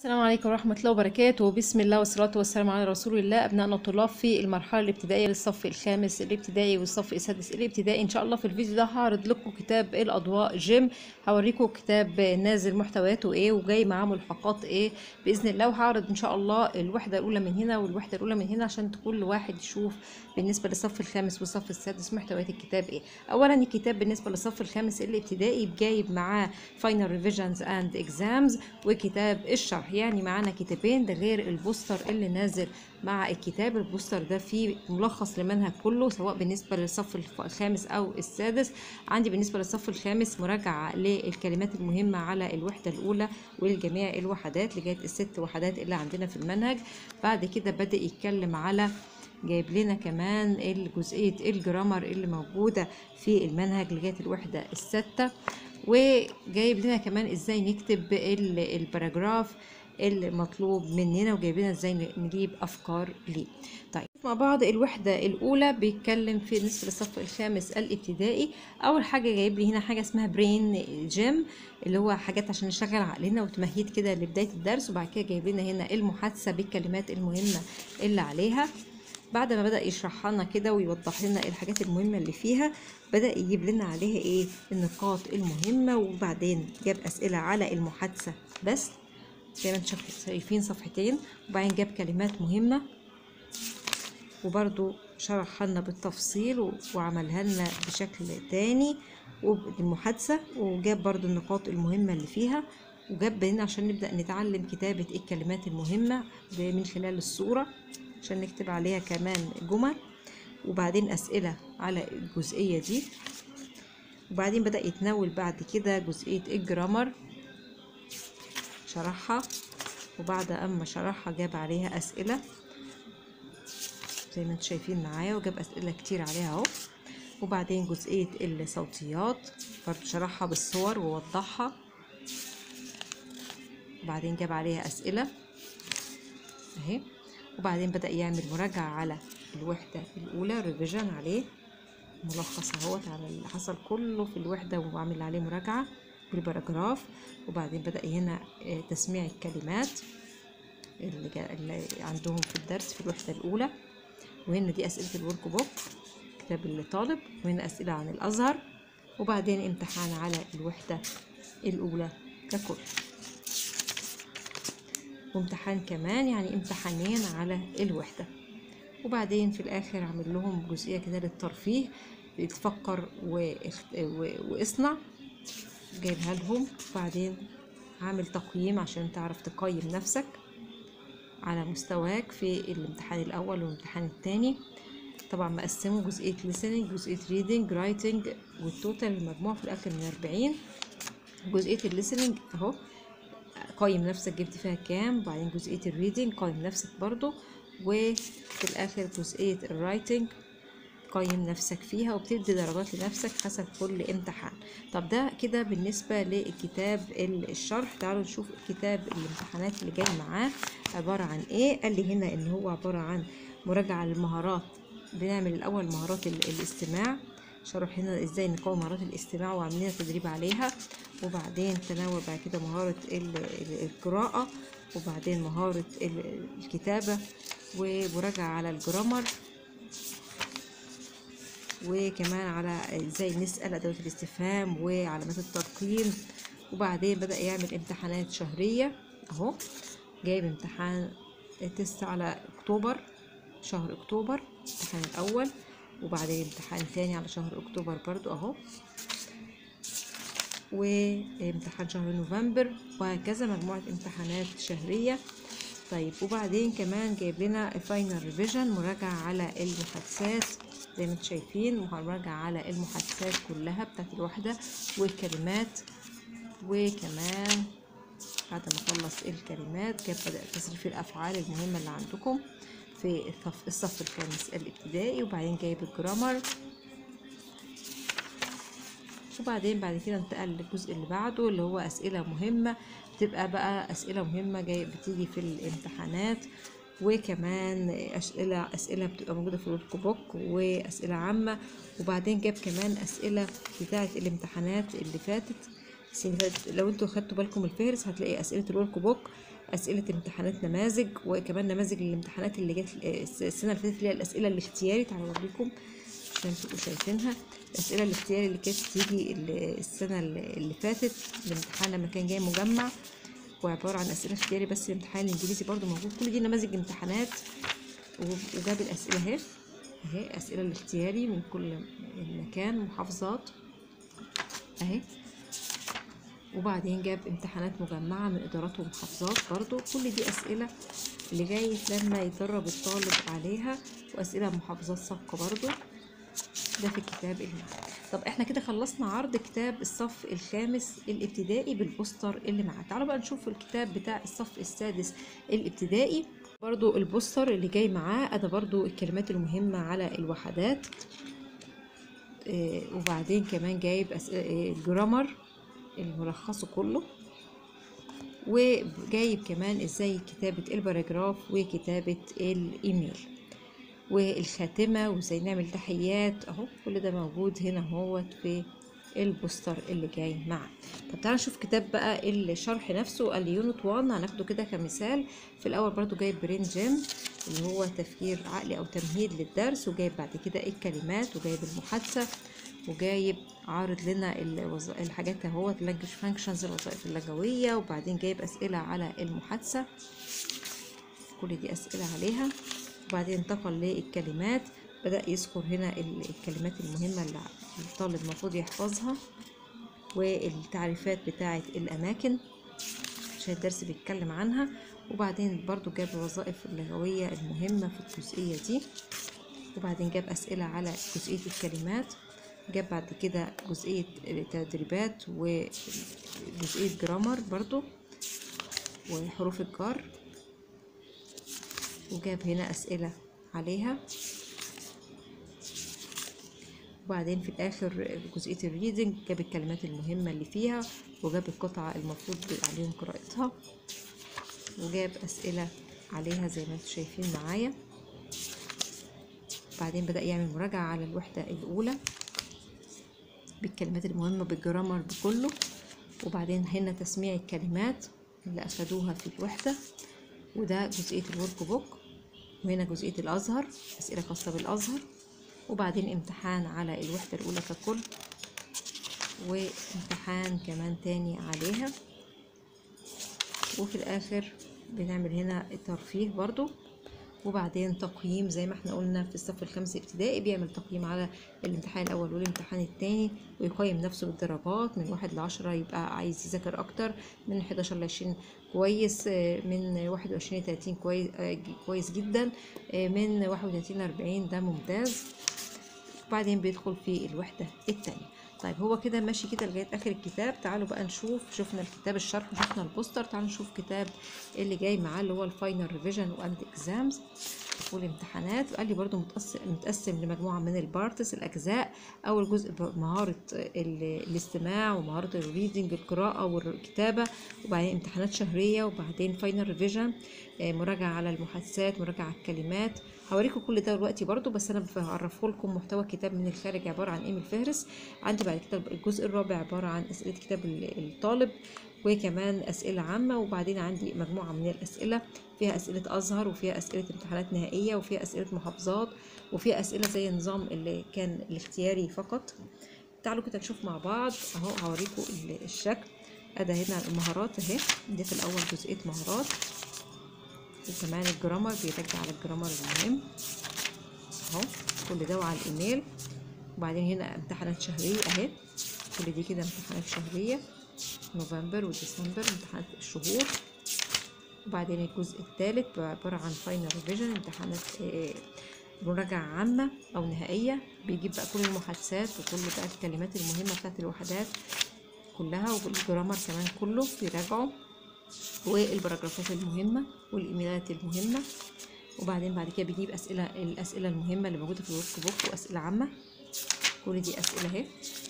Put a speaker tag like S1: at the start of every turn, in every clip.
S1: السلام عليكم ورحمة الله وبركاته بسم الله والصلاة والسلام على رسول الله أبنائنا الطلاب في المرحلة الابتدائية للصف الخامس الابتدائي والصف السادس الابتدائي إن شاء الله في الفيديو ده هعرض لكم كتاب الأضواء جيم هوريكم كتاب نازل محتوياته إيه وجاي معاه ملحقات إيه بإذن الله وهعرض إن شاء الله الوحدة الأولى من هنا والوحدة الأولى من هنا عشان كل واحد يشوف بالنسبة للصف الخامس والصف السادس محتويات الكتاب إيه أولا الكتاب بالنسبة للصف الخامس الابتدائي جايب معاه فاينل ريفيجنز أند إكزامز وكتاب الشرح يعني معانا كتابين ده غير البوستر اللي نازل مع الكتاب البوستر ده فيه ملخص للمنهج كله سواء بالنسبة للصف الف- الخامس أو السادس عندي بالنسبة للصف الخامس مراجعة للكلمات المهمة على الوحدة الأولى ولجميع الوحدات لغاية الست وحدات اللي عندنا في المنهج بعد كده بدأ يتكلم على جايب لنا كمان الجزئية الجرامر اللي موجودة في المنهج لغاية الوحدة الستة وجايب لنا كمان ازاي نكتب ال- الباراجراف المطلوب مننا وجايب لنا ازاي نجيب افكار ليه طيب مع بعض الوحدة الأولى بيتكلم في نصف الصف الخامس الابتدائي أول حاجة جايب لي هنا حاجة اسمها برين جيم اللي هو حاجات عشان نشغل عقلنا وتمهيد كده لبداية الدرس وبعد كده جايب لنا هنا المحادثة بالكلمات المهمة اللي عليها بعد ما بدأ يشرح لنا كده ويوضح لنا الحاجات المهمة اللي فيها بدأ يجيب لنا عليها ايه النقاط المهمة وبعدين جاب أسئلة على المحادثة بس زي ما انتم شايفين صفحتين وبعدين جاب كلمات مهمة وبرضو شرحها لنا بالتفصيل و- وعملها لنا بشكل تاني والمحادثة وجاب برضو النقاط المهمة اللي فيها وجاب لنا عشان نبدأ نتعلم كتابة الكلمات المهمة ب- من خلال الصورة عشان نكتب عليها كمان جمل وبعدين أسئلة على الجزئية دي وبعدين بدأ يتناول بعد كده جزئية الجرامر شرحها وبعد أما شرحها جاب عليها أسئلة زي ما انتم شايفين معايا وجاب أسئلة كتير عليها اهو وبعدين جزئية الصوتيات برضو شرحها بالصور ووضحها وبعدين جاب عليها أسئلة اهي وبعدين بدأ يعمل مراجعة على الوحدة الأولى ريفيجن عليه ملخص اهوت على اللي حصل كله في الوحدة وعامل عليه مراجعة بالباراجراف وبعدين بدأ هنا آه، تسميع الكلمات اللي, جا- اللي عندهم في الدرس في الوحدة الأولى وهنا دي أسئلة الورك بوك كتاب الطالب وهنا أسئلة عن الأزهر وبعدين امتحان على الوحدة الأولى ككل وامتحان كمان يعني امتحانين على الوحدة وبعدين في الآخر عامل لهم جزئية كده للترفيه تفكر واخت- و- واصنع جايبها لهم وبعدين عامل تقييم عشان تعرف تقيم نفسك على مستواك في الامتحان الأول والامتحان التاني طبعا مقسمه جزئية listening جزئية reading writing والتوتال المجموع في الآخر من أربعين جزئية الليسننج أهو قيم نفسك جبت فيها كام وبعدين جزئية الريدنج قيم نفسك برضو وفي الآخر جزئية الرايتنج قيم نفسك فيها وبتدي درجات لنفسك حسب كل امتحان طب ده كده بالنسبة للكتاب ال- الشرح تعالوا نشوف كتاب الامتحانات اللي جاي معاه عبارة عن ايه قال لي هنا ان هو عبارة عن مراجعة للمهارات بنعمل الأول مهارات ال- الاستماع شرح هنا ازاي نقوي مهارات الاستماع وعاملين تدريب عليها وبعدين تناول بعد كده مهارة ال- ال- القراءة وبعدين مهارة ال- الكتابة ومراجعة على الجرامر وكمان على ازاي نسأل أدوات الاستفهام وعلامات الترقيم وبعدين بدأ يعمل امتحانات شهرية اهو جايب امتحان تست على اكتوبر شهر اكتوبر الامتحان الاول وبعدين امتحان تاني على شهر اكتوبر برضو اهو وامتحان شهر نوفمبر وهكذا مجموعة امتحانات شهرية طيب وبعدين كمان جايب لنا فاينل ريفيجن مراجعة على المحادثات زي ما انتم شايفين مراجعة على المحادثات كلها بتاعت الوحدة والكلمات وكمان بعد ما خلص الكلمات جاب بدأ تصريف الأفعال المهمة اللي عندكم في الصف, الصف الخامس الابتدائي وبعدين جايب الجرامر وبعدين بعد كده انتقل للجزء اللي بعده اللي هو أسئلة مهمة بتبقى بقى أسئلة مهمة جاي بتيجي في الامتحانات وكمان أسئلة أسئلة بتبقى موجودة في الورك بوك وأسئلة عامة وبعدين جاب كمان أسئلة بتاعة الامتحانات اللي فاتت السنة اللي فاتت لو انتوا خدتوا بالكم الفهرس هتلاقي أسئلة الورك بوك اسئله امتحانات نماذج وكمان نماذج الامتحانات اللي جت السنه اللي فاتت اللي هي الاسئله الاختياري تعالوا اوريكم عشان تبقوا شايفينها الاسئله الاختياري اللي كانت تيجي السنه اللي فاتت الامتحان لما كان جاي مجمع وعباره عن اسئله اختياري بس الامتحان الانجليزي برضو موجود كل دي نماذج امتحانات وجاب الاسئله اهي اهي اسئله الاختياري من كل مكان محافظات اهي وبعدين جاب امتحانات مجمعة من إدارات ومحافظات برضو كل دي أسئلة لغاية لما يتدرب الطالب عليها وأسئلة محافظات سابقة برضو ده في الكتاب اللي معاه طب احنا كده خلصنا عرض كتاب الصف الخامس الابتدائي بالبوستر اللي معاه تعالوا بقى نشوف الكتاب بتاع الصف السادس الابتدائي برضو البوستر اللي جاي معاه انا برضو الكلمات المهمة على الوحدات اه وبعدين كمان جايب الجرامر الملخصه كله وجايب كمان ازاي كتابة الباراجراف وكتابة الايميل والخاتمة وازاي نعمل تحيات اهو كل ده موجود هنا اهوت في البوستر اللي جاي معاه طب تعالى نشوف كتاب بقى الشرح نفسه اليونت 1 هناخده كده كمثال في الاول برضو جايب برين جيم اللي هو تفكير عقلي او تمهيد للدرس وجايب بعد كده الكلمات وجايب المحادثة وجايب عارض لنا الوظ... الحاجات اهوت اللانجوج فانكشنز الوظائف اللغوية وبعدين جايب اسئلة على المحادثة كل دي اسئلة عليها وبعدين انتقل للكلمات بدأ يذكر هنا الكلمات المهمة اللي الطالب المفروض يحفظها والتعريفات بتاعة الأماكن عشان الدرس بيتكلم عنها وبعدين برضو جاب الوظائف اللغوية المهمة في الجزئية دي وبعدين جاب أسئلة على جزئية الكلمات جاب بعد كده جزئية تدريبات وجزئية جرامر برضو وحروف الجر وجاب هنا أسئلة عليها وبعدين في الآخر جزئية الريدنج جاب الكلمات المهمة اللي فيها وجاب القطعة المفروض عليهم قراءتها وجاب أسئلة عليها زي ما انتم شايفين معايا بعدين بدأ يعمل مراجعة على الوحدة الأولى بالكلمات المهمة بالجرامر بكله وبعدين هنا تسميع الكلمات اللي أخدوها في الوحدة وده جزئية الورك بوك وهنا جزئية الأزهر أسئلة خاصة بالأزهر وبعدين امتحان على الوحدة الأولى ككل وامتحان كمان تاني عليها وفي الآخر بنعمل هنا الترفيه برضو وبعدين تقييم زي ما احنا قلنا في الصف الخامس ابتدائي بيعمل تقييم على الامتحان الأول والامتحان التاني ويقيم نفسه بالدرجات من واحد لعشرة يبقى عايز يذاكر أكتر من حداشر لعشرين كويس من واحد وعشرين لتلاتين كويس كويس جدا من واحد وتلاتين لأربعين ده ممتاز وبعدين بيدخل في الوحدة التانية طيب هو كده ماشي كده لغايه اخر الكتاب تعالوا بقى نشوف شفنا الكتاب الشرح وشفنا البوستر تعالوا نشوف كتاب اللي جاي معاه اللي هو الفاينل ريفيجن واند اكزامز والامتحانات وقال لي برضو متقسم, متقسم لمجموعه من البارتس الاجزاء اول جزء مهاره الاستماع ومهاره الريدنج القراءه والكتابه وبعدين امتحانات شهريه وبعدين فاينل ريفيجن مراجعه على المحادثات مراجعه على الكلمات هوريكم كل ده دلوقتي برضو بس انا بعرفه لكم محتوى الكتاب من الخارج عباره عن ايميل فهرس عندي بعد كده الجزء الرابع عباره عن اسئله كتاب الطالب وكمان اسئله عامه وبعدين عندي مجموعه من الاسئله فيها اسئله ازهر وفيها اسئله امتحانات نهائيه وفيها اسئله محافظات وفيها اسئله زي النظام اللي كان الاختياري فقط تعالوا كده نشوف مع بعض اهو هوريكم الشكل ادي هنا المهارات اهي دي في الاول جزئيه مهارات وكمان الجرامر بيرجع على الجرامر المهم اهو كل ده وعلى الايميل وبعدين هنا امتحانات شهريه اهي كل دي كده امتحانات شهريه نوفمبر وديسمبر امتحانات الشهور وبعدين الجزء الثالث عبارة عن فاينل ريفيجن امتحانات مراجعة عامة أو نهائية بيجيب بقى كل المحادثات وكل بقى الكلمات المهمة بتاعت الوحدات كلها والجرامر كمان كله بيراجعوا والبراجرافات المهمة والإيميلات المهمة وبعدين بعد كده بيجيب أسئلة الأسئلة المهمة اللي موجودة في الورك بوك وأسئلة عامة كل دي أسئلة اهي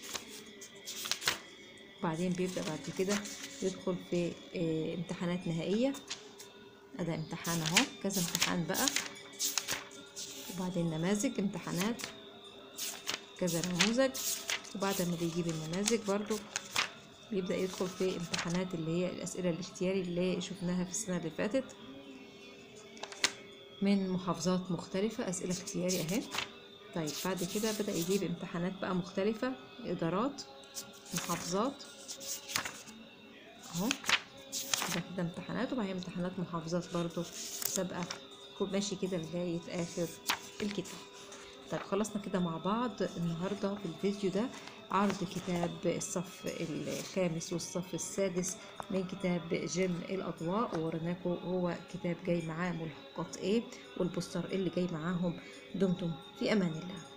S1: وبعدين بيبدأ بعد كده يدخل في اه امتحانات نهائية أدا امتحان اهو كذا امتحان بقى وبعدين نماذج امتحانات كذا نموذج وبعد ما بيجيب النماذج برضو بيبدأ يدخل في امتحانات اللي هي الأسئلة الاختياري اللي شفناها في السنة اللي فاتت من محافظات مختلفة أسئلة اختياري أهي طيب بعد كده بدأ يجيب امتحانات بقى مختلفة إدارات محافظات أهو ده كده امتحانات وبعدين امتحانات محافظات برضو سابقة ماشي كده لغاية آخر الكتاب طيب خلصنا كده مع بعض النهاردة في الفيديو ده عرض كتاب الصف الخامس والصف السادس من كتاب جيم الأضواء ووريناكم هو كتاب جاي معاه ملحقات ايه والبوستر اللي جاي معاهم دمتم في أمان الله